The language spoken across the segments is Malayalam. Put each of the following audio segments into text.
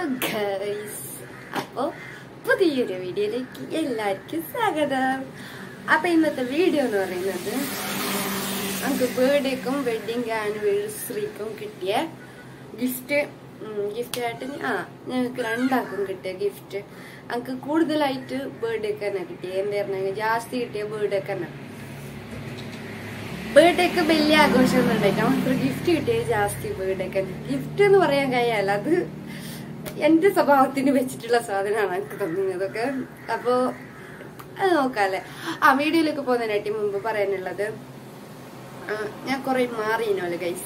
ഗൈസ് അപ്പോൾ പുതിയൊരു വീഡിയോയിലേക്ക് എല്ലാവർക്കും സ്വാഗതം അപ്പൊ ഇന്നത്തെ വീഡിയോ എന്ന് പറയുന്നത് നമുക്ക് ബർത്ത്ഡേക്കും വെഡിങ് ആനിവേഴ്സറിക്കും കിട്ടിയ ഗിഫ്റ്റ് ഗിഫ്റ്റ് ആയിട്ട് ആ ഞങ്ങൾക്ക് രണ്ടാൾക്കും കിട്ടിയ ഗിഫ്റ്റ് നമുക്ക് കൂടുതലായിട്ട് ബർത്ത്ഡേക്ക് തന്നെ കിട്ടിയ എന്തായിരുന്നു ജാസ്തി കിട്ടിയ ബർത്ത്ഡേക്ക് തന്നെ ബർത്ത്ഡേക്ക് വലിയ ആഘോഷമൊന്നും ഉണ്ടായിട്ടാ മാത്രം ഗിഫ്റ്റ് കിട്ടിയത് ജാസ്തി ബർത്ത്ഡേക്ക് ഗിഫ്റ്റ് എന്ന് പറയാൻ കഴിയല്ല അത് എന്റെ സ്വഭാവത്തിന് വെച്ചിട്ടുള്ള സാധനമാണ് എനിക്ക് തന്നുന്നതൊക്കെ അപ്പോ അത് നോക്കാല്ലേ ആ വീഡിയോയിലേക്ക് പോകുന്നതിനായിട്ട് മുമ്പ് പറയാനുള്ളത് ആ, ഞാൻ കുറെ മാറിയനോലെ ഗൈസ്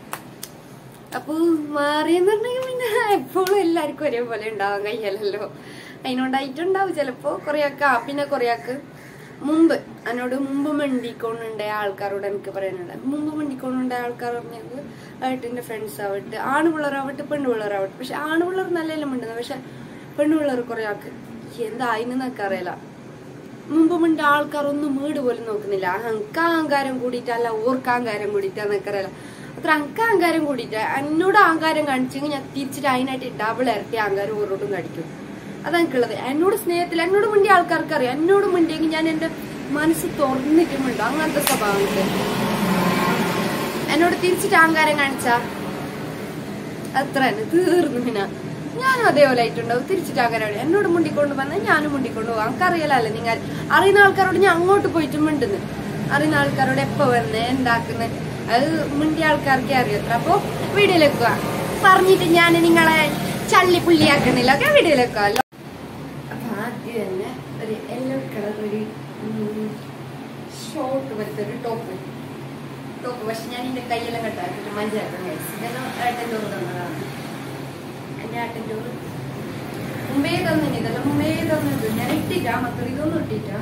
അപ്പൊ മാറിയെന്ന് പറഞ്ഞെങ്കിൽ പിന്നെ എപ്പോഴും എല്ലാവർക്കും ഒരേപോലെ ഉണ്ടാവാൻ കഴിയല്ലോ അതിനോണ്ടായിട്ടുണ്ടാവും ചിലപ്പോ കുറെയൊക്കെ ആ പിന്നെ കുറെയൊക്കെ മുമ്പ് എന്നോട് മുമ്പ് മണ്ടിക്കൊണ്ടുണ്ട ആൾക്കാരോട് എനിക്ക് പറയാനുണ്ട് മുമ്പ് മണ്ടിക്കൊണ്ടുണ്ട ആൾക്കാർ പറഞ്ഞത് ഏട്ടൻ്റെ ഫ്രണ്ട്സ് ആവട്ടെ ആണുപിള്ളേരാവട്ടെ പെണ്ണുപിള്ളേരാവട്ടെ പക്ഷെ ആണുപിള്ളേർ നല്ലതെല്ലാം മിണ്ടുന്നത് പക്ഷെ പെണ്ണുപിള്ളേർ കുറെ ആൾക്ക് എന്തായിന്നൊക്കെ അറിയില്ല മുമ്പ് മുണ്ട് ആൾക്കാരൊന്നും വീട് പോലും നോക്കുന്നില്ല അഹങ്ക അഹങ്കാരം കൂടിയിട്ടല്ല ഓർക്ക് അഹങ്കാരം കൂടിയിട്ടാന്നൊക്കെ അറിയില്ല അത്ര അങ്ക അഹങ്കാരം കൂടിയിട്ട് എന്നോട് അഹങ്കാരം കാണിച്ചെങ്കിൽ ഞാൻ തിരിച്ചിട്ട് അതിനായിട്ട് ഡബിൾ ഇരട്ടി അഹങ്കാരം ഓരോട്ടും കടിക്കും അതെനിക്കുള്ളത് എന്നോട് സ്നേഹത്തിൽ എന്നോട് മുണ്ടിയ ആൾക്കാർക്ക് അറിയാം എന്നോട് മുണ്ടിയെങ്കിൽ ഞാൻ എന്റെ മനസ്സ് തുറന്നിട്ടുമുണ്ട് അങ്ങനത്തെ സ്വഭാവമുണ്ട് എന്നോട് തിരിച്ചിട്ട് അഹങ്കാരം കാണിച്ചാ അത്ര തന്നെ തീർന്നു പിന്നെ ഞാനും അതേപോലെ ആയിട്ടുണ്ടാവും തിരിച്ചിട്ട് അങ്ങനെ എന്നോട് മുണ്ടിക്കൊണ്ട് വന്നാൽ ഞാനും മുണ്ടിക്കൊണ്ട് പോകാം നമുക്കറിയാലല്ലേ നിങ്ങൾ അറിയുന്ന ആൾക്കാരോട് ഞാൻ അങ്ങോട്ട് പോയിട്ട് മിണ്ടുന്നു അറിയുന്ന ആൾക്കാരോട് എപ്പോ വരുന്നത് എന്താക്കുന്നത് അത് മുണ്ടിയ ആൾക്കാർക്കേ അറിയത്ര അപ്പൊ വീഡിയോയിലേക്ക് പോവാം പറഞ്ഞിട്ട് ഞാൻ നിങ്ങളെ ചള്ളി പുള്ളിയാക്കുന്നില്ല ഓക്കെ വീഡിയോയിലേക്ക് പോവാം അപ്പൊ ആദ്യം തന്നെ ഒരു യെല്ലോ കളർ ഒരു ഷോർട്ട് പോലത്തെ ഒരു ടോപ്പ് ടോപ്പ് പക്ഷെ ഞാൻ ഇതിന്റെ കയ്യെല്ലാം കെട്ടാക്കിട്ട് മഞ്ചാക്കാൻ കഴിച്ചു ഇതെല്ലാം ഏട്ടൻ്റെ കൂടെ തന്നതാണ് എന്റെ ഏട്ടൻ്റെ കൂടെ മുമ്പേ തന്നിന് ഇതെല്ലാം മുമ്പേ തന്നത് ഞാൻ ഇട്ടിട്ടാ മക്കൾ ഇതൊന്നും ഇട്ടിട്ടാ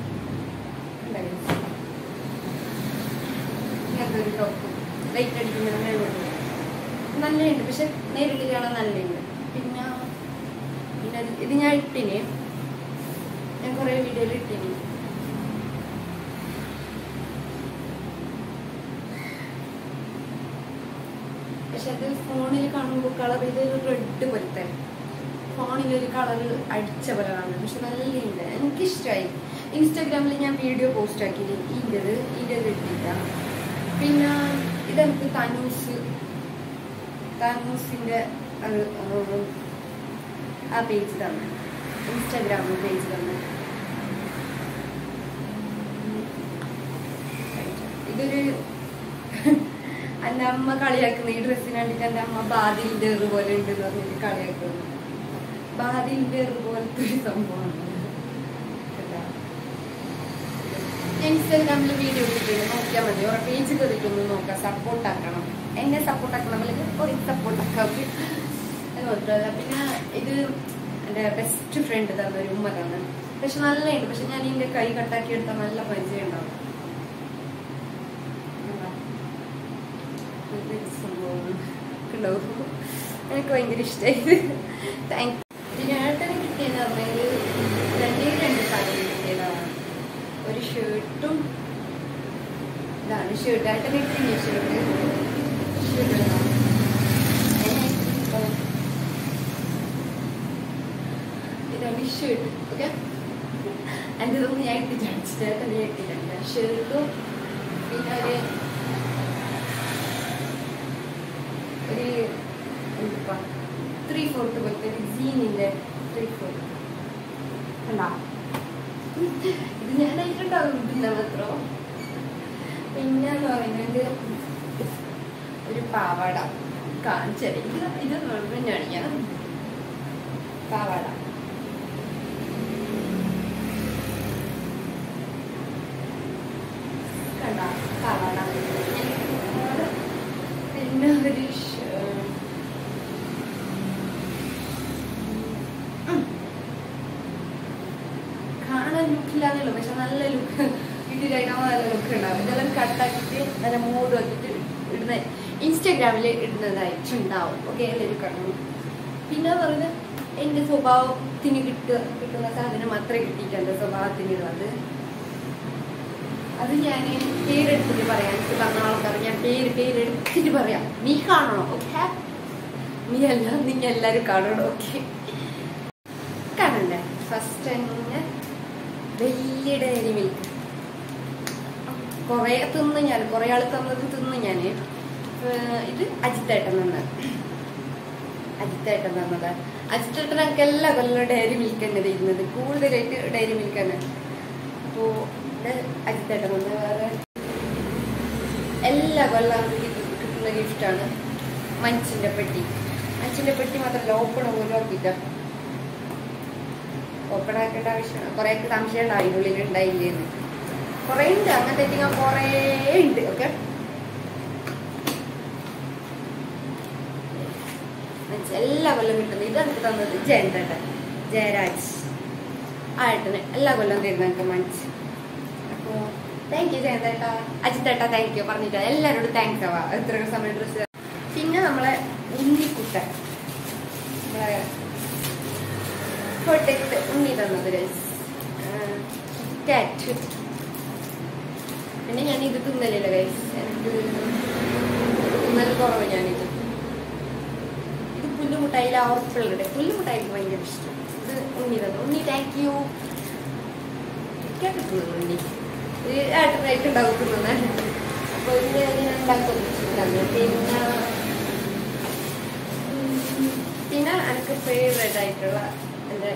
ഇങ്ങനത്തെ ഒരു ടോപ്പ് ലൈറ്റ് അടിക്കുന്ന മേലോട്ട് നല്ലുണ്ട് പക്ഷെ നേരിട്ട് കാണാൻ നല്ലുണ്ട് പിന്നെ പിന്നെ ഇത് ഇത് ഞാൻ ഇട്ടിന് ഞാൻ കുറെ വീഡിയോയിൽ ഇട്ടിന് പക്ഷെ അത് ഫോണിൽ കാണുമ്പോൾ കളർ ഇത് റെഡ് പോലത്തെ ഫോണിൽ ഒരു കളർ അടിച്ച പോലെ കാണുന്നത് പക്ഷെ നല്ലുണ്ട് എനിക്കിഷ്ടമായി ഇൻസ്റ്റാഗ്രാമിൽ ഞാൻ വീഡിയോ പോസ്റ്റ് ആക്കിയത് ഇതിൻ്റെത് ഇതിൻ്റെത് ഇട്ടില്ല പിന്നെ ഇതെനിക്ക് തനൂസ് തനൂസിന്റെ അത് ഉം, ആ പേജ് തന്നെ ഇൻസ്റ്റാഗ്രാമിൽ പേജ് തന്നെ ഇതൊരു എന്റെ അമ്മ കളിയാക്കുന്ന ഈ ഡ്രസ്സിന് വേണ്ടിട്ട് എന്റെ അമ്മ ബാദിലിന്റെ എറ് പോലെ ഉണ്ട് എന്ന് പറഞ്ഞിട്ട് കളിയാക്കുന്നു ബാദിലിന്റെ എറ് പോലത്തെ ഒരു സംഭവമാണ് കേട്ടോ. ഞാൻ ഇൻസ്റ്റാഗ്രാമിൽ വീഡിയോ ഇട്ടിട്ടുണ്ട് നോക്കിയാൽ മതി ഓരോ പേജ് കയറിയിട്ടൊന്ന് നോക്കാം സപ്പോർട്ട് ആക്കണം എന്നെ സപ്പോർട്ട് ആക്കണം അല്ലെങ്കിൽ ഒരു സപ്പോർട്ട് ആക്കാം അത് മാത്രമല്ല പിന്നെ ഇത് എൻ്റെ ബെസ്റ്റ് ഫ്രണ്ട് തന്ന ഒരു ഉമ്മ തന്നെ പക്ഷെ നല്ലതുണ്ട് പക്ഷെ ഞാൻ ഇതിന്റെ കൈ കട്ടാക്കി എടുത്താൽ നല്ല പരിചയം ഉണ്ടാവും എന്താ? ഇതൊരു സംഭവമാണ്. കണ്ടോ? എനിക്ക് ഭയങ്കര ഇഷ്ടമായി താങ്ക് പിന്നെ ഏട്ടന് കിട്ടിയെന്ന് പറഞ്ഞാൽ രണ്ടേ രണ്ട് സാധനം കിട്ടിയതാണ് ഒരു ഷർട്ടും ഇതാണ് ഷർട്ട് ഏട്ടന് കിട്ടിയ ഷർട്ട് ഷർട്ട് ഇതാണ് ഷർട്ട് ഓക്കെ എൻ്റെ ഇതൊന്നും ഞാൻ ഇട്ടിട്ട് അടിച്ചിട്ട് ഏട്ടൻ ഞാൻ ഇട്ടിട്ടില്ല ഷർട്ടും പിന്നെ ഒരു ഒരു എന്തുവാ ത്രീ ഫോർത്ത് പോലത്തെ ഒരു ജീനിന്റെ ത്രീ ഫോർത്ത് കണ്ടാ ഇത് ഞാനായിട്ടുണ്ടാവും ഇതില്ല മാത്രം പിന്നെ എന്ന് പറയുന്നത് ഒരു പാവാട കാണിച്ചത് ഇത് ഇത് തന്നെയാണ് ഞാൻ പാവാട കണ്ട പാവാട പിന്നെ ഒരു ഷ- ഉം. കാണാൻ ലുക്കില്ലാന്നല്ലോ പക്ഷെ നല്ല ലുക്ക് വീട്ടിലായിട്ടാകുമ്പോൾ നല്ല ലുക്ക് ഉണ്ടാവും ഇതെല്ലാം കട്ടാക്കിയിട്ട് നല്ല മൂഡ് വെച്ചിട്ട് ഇടുന്ന ഇൻസ്റ്റാഗ്രാമിൽ ഇടുന്നതായിട്ടുണ്ടാവും ഓക്കെ എല്ലാവരും കാണും പിന്നെ പറയുന്നത് എൻ്റെ സ്വഭാവത്തിന് കിട്ടുക കിട്ടുന്ന സാധനം മാത്രമേ കിട്ടിയിട്ടുണ്ട് സ്വഭാവത്തിനുള്ളത് അത് ഞാൻ പേരെടുത്തിട്ട് പറയാം എനിക്ക് പറഞ്ഞ ആൾക്കാർ ഞാൻ പേര് പേരെടുത്തിട്ട് പറയാം നീ കാണണോ ഓക്കെ നീ എല്ലാം നിങ്ങൾ എല്ലാരും കാണണം ഓക്കെ കാണണ്ടേ ഫസ്റ്റ് തന്നെ വലിയ ഡയറി മിൽക്ക് കൊറേ തിന്ന് ഞാൻ കൊറേ ആള് തന്നത് തിന്ന് ഞാന് ഏർ ഇത് അജിത്തേട്ടൻ തന്ന അജിത്തേട്ടൻ തന്നത് അജിത്തേട്ടൻ എനിക്ക് എല്ലാ കൊല്ലം ഡയറി മിൽക്ക് തന്നെ തരുന്നത് കൂടുതലായിട്ട് ഡയറി മിൽക്ക് തന്നെ അപ്പോ ഇത് അജിത്തേട്ടൻ തന്ന വേറെ എല്ലാ കൊല്ലം നമുക്ക് ഇത് കിട്ടുന്ന ഗിഫ്റ്റാണ് മഞ്ചിന്റെ പെട്ടി മഞ്ചിന്റെ പെട്ടി മാത്രമല്ല ഓപ്പൺ പോലും ആക്കിയില്ല ഓപ്പൺ ആക്കേണ്ട ആവശ്യം കുറെ സംശയം ഉണ്ടാവും ഇതിനുള്ളിൽ ഉണ്ടായില്ലേന്ന് കുറെ ഉണ്ട് അങ്ങനത്തെ ഞാൻ കുറെ ഉണ്ട് ഓക്കെ എല്ലാ കൊല്ലം കിട്ടുന്നത് ഇത് എനിക്ക് തന്നത് ജയന്തേട്ടൻ ജയരാജ് ആ ഏട്ടന് എല്ലാ കൊല്ലം തരുന്ന എനിക്ക് മനസ്സ് അപ്പോ താങ്ക് യു ജയന്തേട്ട അജിത്തേട്ട താങ്ക് യു പറഞ്ഞിട്ട് എല്ലാവരോടും താങ്ക്സ് ആവാ എത്ര സമയം ഡ്രസ് പിന്നെ നമ്മളെ ഉണ്ണിക്കുട്ടൻ നമ്മളെ പ്രൊട്ടക്ട് ഉണ്ണി തന്നത് കാറ്റ് പിന്നെ ഞാൻ ഇത് തിന്നലില്ല ഗൈസ് എനിക്ക് തിന്നൽ കുറവ് ഞാനിത് ഇത് പുല്ലുമുട്ടായി ഉറപ്പുള്ളത് പുല്ലുമുട്ടായി എനിക്ക് ഭയങ്കര ഇഷ്ടം ഇത് ഉണ്ണി തന്നു ഉണ്ണി താങ്ക് യു കേട്ടിട്ടുള്ളൂ ഉണ്ണി ഇത് ഏട്ടനായിട്ട് ഉണ്ടാവും തിന്നുന്ന അപ്പൊ ഇത് ഞാൻ ഉണ്ടാക്കുന്നു പിന്നെ ഉം, പിന്നെ എനിക്ക് ഫേവറേറ്റ് ആയിട്ടുള്ള എൻ്റെ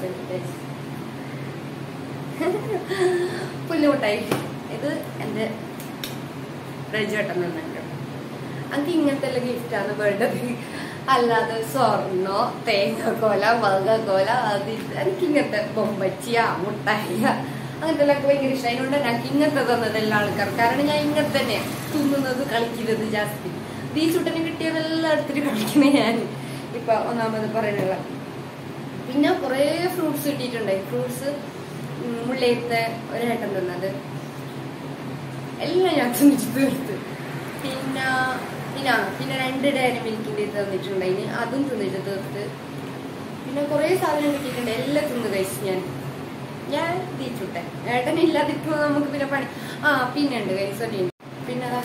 പുല്ലുമുട്ടായി ഇത് എൻ്റെ റജേട്ടൻ തന്നിട്ടുണ്ട് എനിക്ക് ഇങ്ങനത്തെ എല്ലാം ഗിഫ്റ്റാണ് വേണ്ടത് അല്ലാതെ സ്വർണ്ണോ തേങ്ങക്കോല മുളകോല അത് ഇത് എനിക്ക് ഇങ്ങനത്തെ ബൊമ്പച്ചിയ മുട്ടായ അങ്ങനത്തെ എല്ലാം ഭയങ്കര ഇഷ്ടം അതിനോണ്ട് എനിക്ക് ഇങ്ങനത്തെ തന്നത് എല്ലാ ആൾക്കാർക്കും കാരണം ഞാൻ ഇങ്ങനത്തെ തന്നെ തിന്നുന്നത് കളിക്കുന്നത് ജാസ്തി ഈ ചുട്ടന് കിട്ടിയതെല്ലാം എടുത്തിട്ട് കളിക്കണേ ഞാൻ ഇപ്പൊ ഒന്നാമത് പറയുന്നുള്ള പിന്നെ കുറേ ഫ്രൂട്ട്സ് കിട്ടിയിട്ടുണ്ടായി ഫ്രൂട്ട്സ് മുള്ളയത്തെ ഒരേട്ടൻ തന്നത് എല്ലാം ഞാൻ തിന്നിട്ട് തീർത്ത് പിന്നെ പിന്നെ പിന്നെ രണ്ട് ഡയറി മിൽക്കിന്റെ ഇത് തന്നിട്ടുണ്ടായിന് അതും തിന്നിട്ട് തീർത്ത് പിന്നെ കുറേ സാധനം കിട്ടിയിട്ടുണ്ട് എല്ലാം തിന്ന് കഴിച്ചു ഞാൻ ഞാൻ തീച്ചുട്ടെ ഏട്ടൻ ഇല്ലാതിപ്പോ നമുക്ക് പിന്നെ പണി ആ പിന്നെ ഉണ്ട് കൈസൊടി പിന്നെ അതാ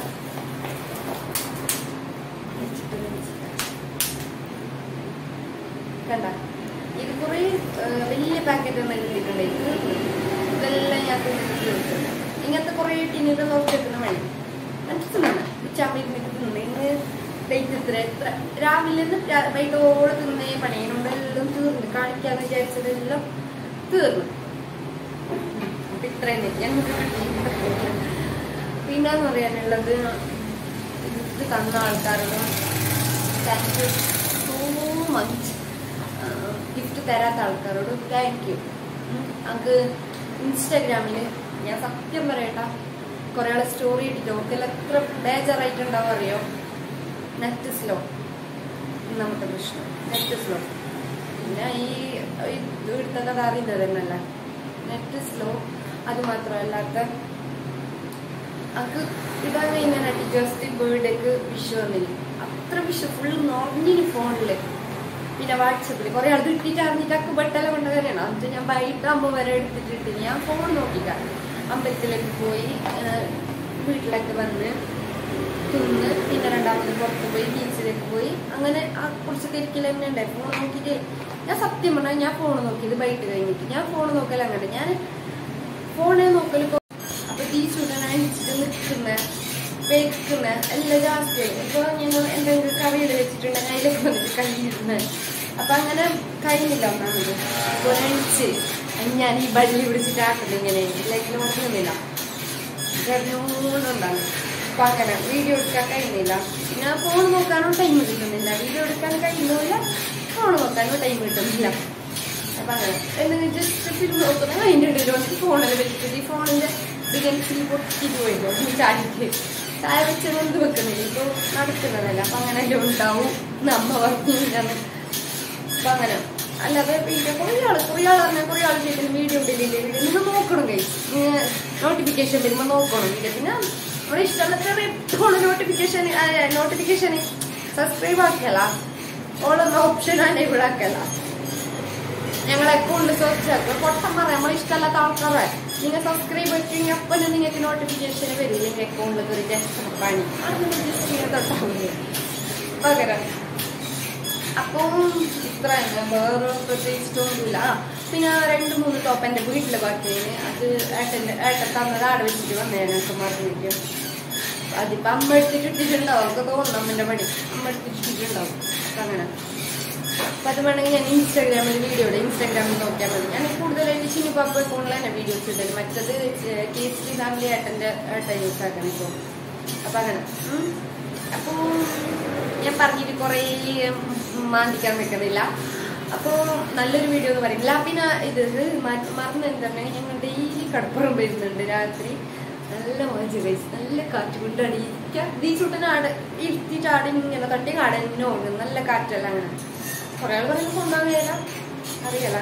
കണ്ട ഇത് കുറേ വലിയ പാക്കറ്റ് ഒന്നും കിട്ടിയിട്ടുണ്ട് ഇത് ഇതെല്ലാം ഞാൻ തിന്നിട്ട് തീർത്തു ഇങ്ങനത്തെ കുറേ ടിന്നിട്ട് നോക്കി വെക്കുന്ന വഴി മനസ്സിലാണ് ഉച്ചാമ്പഇരുന്നിട്ട് തിന്നു ഇന്ന് ഡേറ്റ് ഇത്ര എത്ര രാവിലെ നിന്ന് വൈകിട്ടോടെ തിന്നേ പണിയുന്നുണ്ട് എല്ലാം തീർന്നു കാണിക്കാന്ന് വിചാരിച്ചതെല്ലാം തീർന്നു അപ്പൊ ഇത്രയും തന്നെ. ഞങ്ങൾക്ക് കിട്ടി. പിന്നെന്ന് പറയാനുള്ളത് ഇത് തന്ന ആൾക്കാരോടും thank you so much gift തരാത്ത ആൾക്കാരോടും താങ്ക് യു നമുക്ക് ഇൻസ്റ്റാഗ്രാമിൽ ഞാൻ സത്യം പറയട്ട കുറെ ആളെ സ്റ്റോറി ഇട്ടിട്ട് ഓർക്കെല്ലാം എത്ര ബേജാറായിട്ടുണ്ടാവും അറിയോ നെറ്റ് സ്ലോ നമ്മുടെ പ്രശ്നം നെറ്റ് സ്ലോ പിന്നെ ഈ ഇത് എടുത്തത് അറിയുന്നത് തന്നെയല്ല നെറ്റ് സ്ലോ അത് മാത്രമല്ലാത്ത അത് ഇതാണ് ഇങ്ങനെ ടീച്ചേഴ്സ് ഡേ ബർത്ത്ഡേക്ക് വിഷു വന്നില്ല അത്ര വിഷു ഫുൾ നോർമലി ഫോണില് പിന്നെ വാട്സപ്പിൽ കുറെ ആൾ ഇട്ടിട്ട് അറിഞ്ഞിട്ടൊക്കെ ബട്ടെല്ലാം കൊണ്ട് വരെയാണ് അത് ഞാൻ വൈകിട്ടാകുമ്പോൾ വരെ എടുത്തിട്ടിട്ട് ഞാൻ ഫോൺ നോക്കിക്ക അമ്പലത്തിലേക്ക് പോയി ആ, വീട്ടിലേക്ക് വന്ന് തിന്ന് പിന്നെ രണ്ടാമത് പുറത്ത് പോയി ബീച്ചിലേക്ക് പോയി അങ്ങനെ ആ കുറച്ച് തിരക്കിൽ തന്നെ ഉണ്ടായി ഫോൺ നോക്കിയിട്ട് ഞാൻ സത്യം പറഞ്ഞാൽ ഞാൻ ഫോൺ നോക്കിയത് ബൈറ്റ് കഴിഞ്ഞിട്ട് ഞാൻ ഫോൺ നോക്കൽ അങ്ങനെ ഞാൻ ഫോണെ നോക്കൽ കൊ- അപ്പൊ ഈ ചുടനായിട്ട് നിൽക്കുന്ന വെക്കുന്ന എല്ലാം ജാസ്തിയായി ഇപ്പൊ ഞങ്ങൾ എന്തെങ്കിലും കറിയിൽ വെച്ചിട്ടുണ്ടെങ്കിൽ അതിലൊക്കെ വന്നിട്ട് കൈയിരുന്ന് അപ്പൊ അങ്ങനെ കഴിയുന്നില്ല ഒന്നാമത് അപ്പൊ ഒരഴിച്ച് ഞാൻ ഈ ബള്ളി പിടിച്ചിട്ട് ആക്കുന്നത് ഇങ്ങനെ ഇല്ലെങ്കിൽ നോക്കുന്നില്ല കരഞ്ഞോണ്ടുണ്ടാകും അപ്പൊ അങ്ങനെ വീഡിയോ എടുക്കാൻ കഴിയുന്നില്ല പിന്നെ ഫോൺ നോക്കാനും ടൈം കിട്ടുന്നില്ല വീഡിയോ എടുക്കാൻ കഴിയുന്നില്ല ഫോൺ നോക്കാനും ടൈം കിട്ടുന്നില്ല അപ്പൊ അങ്ങനെ എന്തെങ്കിലും ജസ്റ്റ് ഫിലിം നോക്കുന്ന അതിന്റെ ഇടയിൽ വന്നിട്ട് ഫോണിൽ വെച്ചിട്ട് ഈ ഫോണിന്റെ ഡിഗൻസിൽ പൊട്ടിട്ട് പോയിട്ടോ ചാടിക്ക് ചായ വെച്ച് കൊണ്ട് വെക്കുന്നില്ല ഇപ്പൊ നടക്കുന്നതല്ല അപ്പൊ അങ്ങനെ എല്ലാം ഉണ്ടാവും നമ്മ പറഞ്ഞിട്ടാണ് അപ്പൊ അങ്ങനെ അല്ലാതെ പിന്നെ കുറേ ആള് കുറേ ആൾ പറഞ്ഞാൽ കുറേ ആൾ ചെയ്തിട്ട് വീഡിയോ ഉണ്ടല്ലേ വീഡിയോ നിങ്ങൾ നോക്കണം കൈ നോട്ടിഫിക്കേഷൻ വരുമ്പോ നോക്കണം ഇല്ല പിന്നെ നമ്മുടെ ഇഷ്ടമുള്ള എപ്പോഴും നോട്ടിഫിക്കേഷൻ നോട്ടിഫിക്കേഷൻ സബ്സ്ക്രൈബ് ആക്കല ഓളൊന്ന് ഓപ്ഷൻ ആണ് ഇവിടെ ആക്കല ഞങ്ങൾ അക്കൗണ്ടിൽ സെർച്ച് ആക്കുക പൊട്ടന്മാരെ നമ്മൾ ഇഷ്ടമല്ലാത്ത ആൾക്കാരെ നിങ്ങൾ സബ്സ്ക്രൈബ് വെച്ചെങ്കിൽ അപ്പം നിങ്ങൾക്ക് നോട്ടിഫിക്കേഷൻ വരും നിങ്ങൾ അക്കൗണ്ടിൽ കയറി ജസ്റ്റ് പണി അത് നിങ്ങൾ ജസ്റ്റ് ചെയ്യാൻ തൊട്ടാവില്ലേ പകരം അപ്പോൾ ഇത്ര തന്നെ വേറെ പ്രത്യേകിച്ചിട്ടൊന്നുമില്ല ആ, പിന്നെ രണ്ട് മൂന്ന് ടോപ്പ് എൻ്റെ വീട്ടിലെ ബാക്കിയാണ് അത് ഏട്ടൻ്റെ ഏട്ടൻ തന്നത് ആടെ വെച്ചിട്ട് വന്നേനൊക്കെ മറന്നിരിക്കും അതിപ്പോ അമ്മ എടുത്തിട്ട് ഇട്ടിട്ടുണ്ടാവും ഒക്കെ തോന്നുന്നു അമ്മന്റെ പണി അമ്മ എടുത്തിട്ട് ഇട്ടിട്ടുണ്ടാവും അപ്പൊ അങ്ങനെ അപ്പൊ അത് വേണമെങ്കിൽ ഞാൻ ഇൻസ്റ്റാഗ്രാമിൽ വീഡിയോ ഇടും ഇൻസ്റ്റാഗ്രാമിൽ നോക്കിയാൽ മതി ഞാൻ കൂടുതലായിട്ട് ചിന്നു പാപ്പ ഫോണിൽ തന്നെ വീഡിയോസ് ഇടല് മറ്റത് കെ എസ് ടി ഫാമിലി ഏട്ടൻ്റെ ഏട്ടൻ യൂസ് ആക്കണം ഇപ്പോൾ അപ്പൊ അങ്ങനെ ഉം. അപ്പോ ഞാൻ പറഞ്ഞിട്ട് കുറേ മാന്തിക്കാൻ നിൽക്കുന്നില്ല അപ്പോ നല്ലൊരു വീഡിയോ എന്ന് പറയുന്നില്ല പിന്നെ ഇത് മ- മറന്ന് എന്താണ് ഞങ്ങൾ ഡെയിലി കടപ്പുറം വരുന്നുണ്ട് രാത്രി നല്ല മജ കഴിച്ച് നല്ല കാറ്റ് കൊണ്ടാണ് ഇരിക്കുക ഈ ചുട്ടന് ആടെ ഇരുത്തിയിട്ട് ആടെ ഇങ്ങനെ തട്ടി കാടന്നെ പോകും നല്ല കാറ്റല്ല അങ്ങനെ കുറെ ആൾ പറയുമ്പോൾ കൊണ്ടുപോകാൻ കഴിയില്ല അറിയാല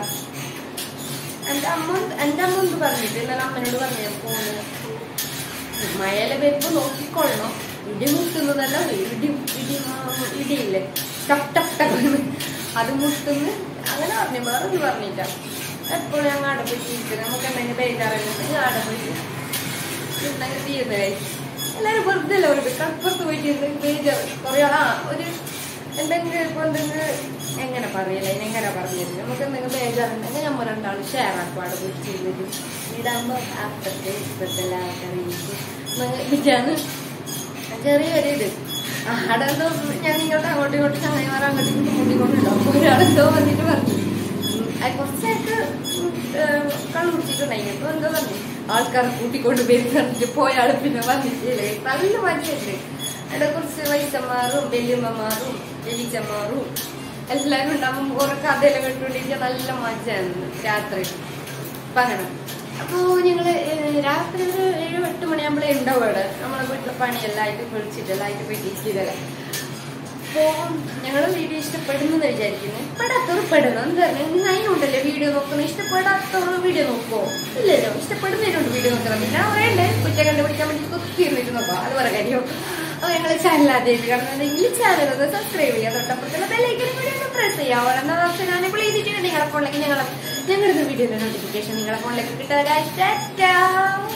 എന്റെ അമ്മ എന്റെ അമ്മ എന്ത് പറഞ്ഞിട്ട് ഇന്നലെ അമ്മനോട് പറഞ്ഞു പോകുന്നത് മഴയില വരുമ്പോ നോക്കിക്കൊള്ളണം ഇടി മുട്ടുന്നതല്ല ഇടി ഇടി മാ- ഇടിയില്ലേ ടപ് ടപ് ടപ് എന്ന്. അത് മുട്ടുന്ന് അങ്ങനെ പറഞ്ഞു വേറെ ഒന്നും പറഞ്ഞില്ല എപ്പോഴും ഞങ്ങൾ ആടെ പോയി ഇരിക്കുന്നത് നമുക്ക് എന്തെങ്കിലും ബേജാറുണ്ടെങ്കിൽ ആടെ പോയി ഉണ്ടെങ്കിൽ തീരുന്നതായി എല്ലാരും വെറുതെ അല്ല ഒരു കപ്പുറത്ത് പോയിട്ട് ഇരുന്ന് ബേജാർ കുറെ ആളാ ഒരു എന്തെങ്കിലും ഇപ്പൊ എന്തെങ്കിലും എങ്ങനെ പറയില്ല എങ്ങനെ പറഞ്ഞത് നമുക്ക് എന്തെങ്കിലും ബേജാറുണ്ടെങ്കിൽ നമ്മൾ രണ്ടാളും ഷെയർ ആക്കും അവിടെ പോയി ചെയ്തിട്ട് ഇടാകുമ്പോ അപ്പത്തെ ഇപ്പത്തെ എല്ലാവർക്കും ഇതാണ് ചെറിയൊരു ഇത് അവിടെ എന്തോ ഞാൻ ഇങ്ങോട്ട് അങ്ങോട്ടും ഇങ്ങോട്ടും ചങ്ങായിമാർ അങ്ങോട്ടും ഇങ്ങോട്ടും മുണ്ടിക്കൊണ്ടുണ്ടാവും അപ്പൊ ഒരാളെന്തോ വന്നിട്ട് പറഞ്ഞു ഉം, അത് കുറച്ചായിട്ട് കള്ളു കുടിച്ചിട്ടുണ്ടായി അപ്പൊ എന്തോ പറഞ്ഞു ആൾക്കാർ കൂട്ടിക്കൊണ്ട് പേര് കണ്ടിട്ട് പോയ ആള് പിന്നെ വന്നിട്ടില്ലേ നല്ല മജയുണ്ട് അവിടെ കുറച്ച് വയസ്സന്മാരും വല്യമ്മമാരും വലിച്ചന്മാരും എല്ലാരും ഉണ്ടാവും കുറെ കഥയെല്ലാം കേട്ടുകൊണ്ടിരിക്കുക നല്ല മജയാണ് രാത്രി അപ്പൊ അങ്ങനെ അപ്പോ ഞങ്ങള് ഏഹ്, രാത്രി ഒരു ഏഴ് എട്ട് മണിയാകുമ്പോഴേ ഉണ്ടാവും അവിടെ നമ്മളെ വീട്ടിലെ പണിയെല്ലാം ആയിട്ട് കുളിച്ചിട്ടെല്ലാം ആയിട്ട് പോയി ടീച്ചിട്ടല്ല അപ്പോ ഞങ്ങള് വീഡിയോ ഇഷ്ടപ്പെടുന്നു വിചാരിക്കുന്നു ഇഷ്ടപ്പെടാത്തവർ പെടണം എന്താ നിങ്ങൾ അതിനുണ്ടല്ലേ വീഡിയോ നോക്കുന്നത് ഇഷ്ടപ്പെടാത്തവർ വീഡിയോ നോക്കുമോ ഇല്ലല്ലോ ഇഷ്ടപ്പെടുന്നതിനുണ്ട് വീഡിയോ നോക്കണം പിന്നെ പറയണ്ടേ കുറ്റം കണ്ടുപിടിക്കാൻ വേണ്ടി കുത്തി ഇരുന്നിട്ട് നോക്കാം അത് വേറെ കാര്യം അപ്പൊ ഞങ്ങളെ ചാനൽ ആദ്യമായിട്ട് കാണുന്നുണ്ടെങ്കിൽ ചാനൽ ഒന്ന് സബ്സ്ക്രൈബ് ചെയ്യുക തൊട്ടപ്പുറത്തുള്ള ബെല്ലൈക്കനും കൂടി ഒന്ന് പ്രസ് ചെയ്യുക വളർന്ന ഓപ്ഷൻ ആണെങ്കിൽ ചെയ്തിട്ട് നിങ്ങളുടെ ഫോണിലേക്ക് ഞങ്ങളെ ഞങ്ങളുടെ വീഡിയോയുടെ നോട്ടിഫിക്കേഷൻ നിങ്ങളുടെ ഫോണിലേക്ക് കിട്ടാൻ